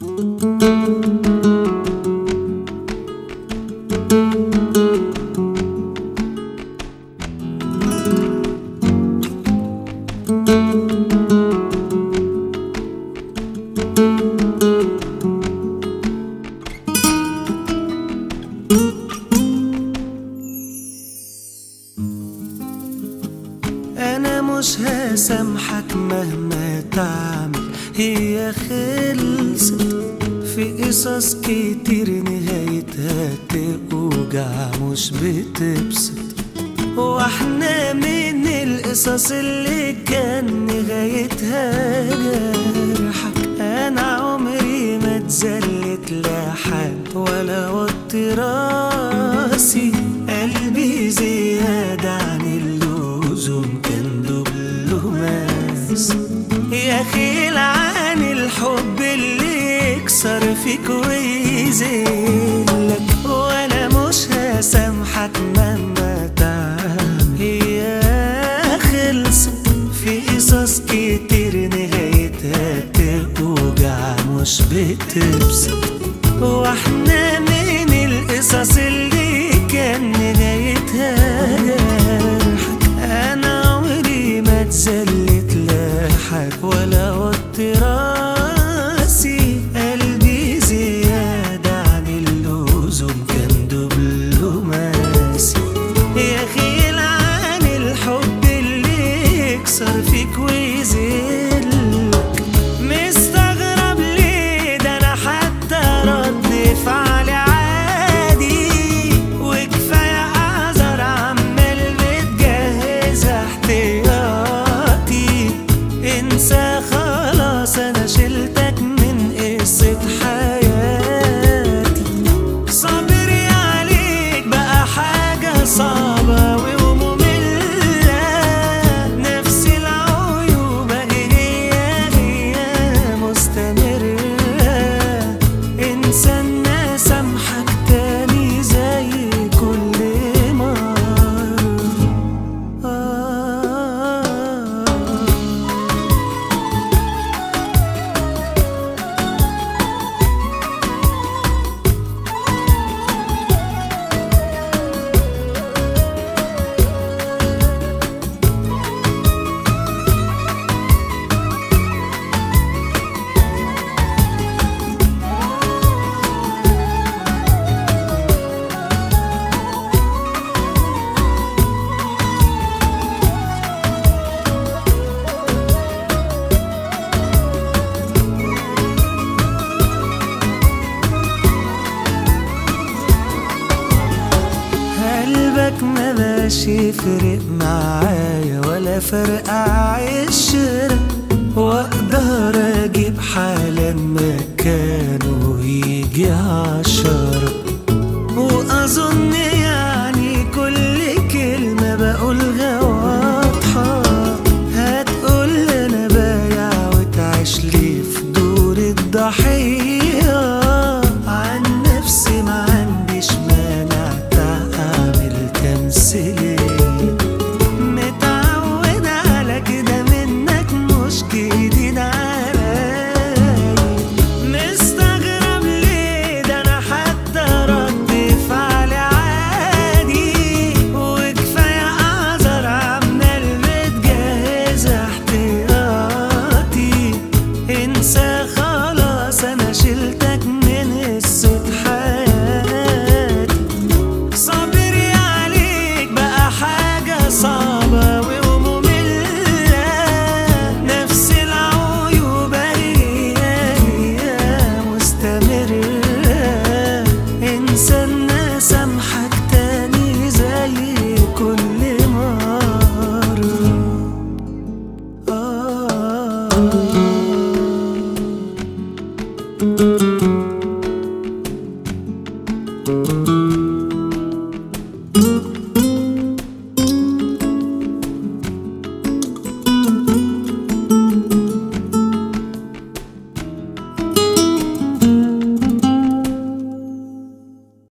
انا مش هسامحك مهما تعمل هي خلصت في قصص كتير نهايتها توجع مش بتبسط واحنا من القصص اللي كان نهايتها جرحك انا عمري ما اتذلت لحد ولا وطي راسي قلبي زيادة عن اللزوم كان دبلوماس يا خيل عن الحب اللي يكسر فيك ويذلك وانا مش هسامحك مهما تعمل هي خلصت في قصص كتير نهايتها توجع مش بتبسط واحنا من القصص اللي كان نهايتها جرحك انا عمري ما اتذلت لحد ولا وطي راسي قلبي زيادة عن اللزوم كان دبلوماسي يا خيل عن الحب اللي يكسر فيك ويذلك مستغرب ليه ده انا حتى رد فعلي عادي وكفايه اعذر عمال بتجهز احتياطي انسى خلاص انا شلتك من قصه حياتي صبري عليك بقى حاجة صعبة ومملة نفس العيوب هي هي مستمرة انسى الناس سامحك تاني زي كل مرة آه قلبك ما باش يفرق معايا ولا فرق عشرة واقدر اجيب حالا مكانه يجي عشرة واظن يعني كل كلمة بقولها واضحة هتقول انا بايع وتعيش لي في دور الضحية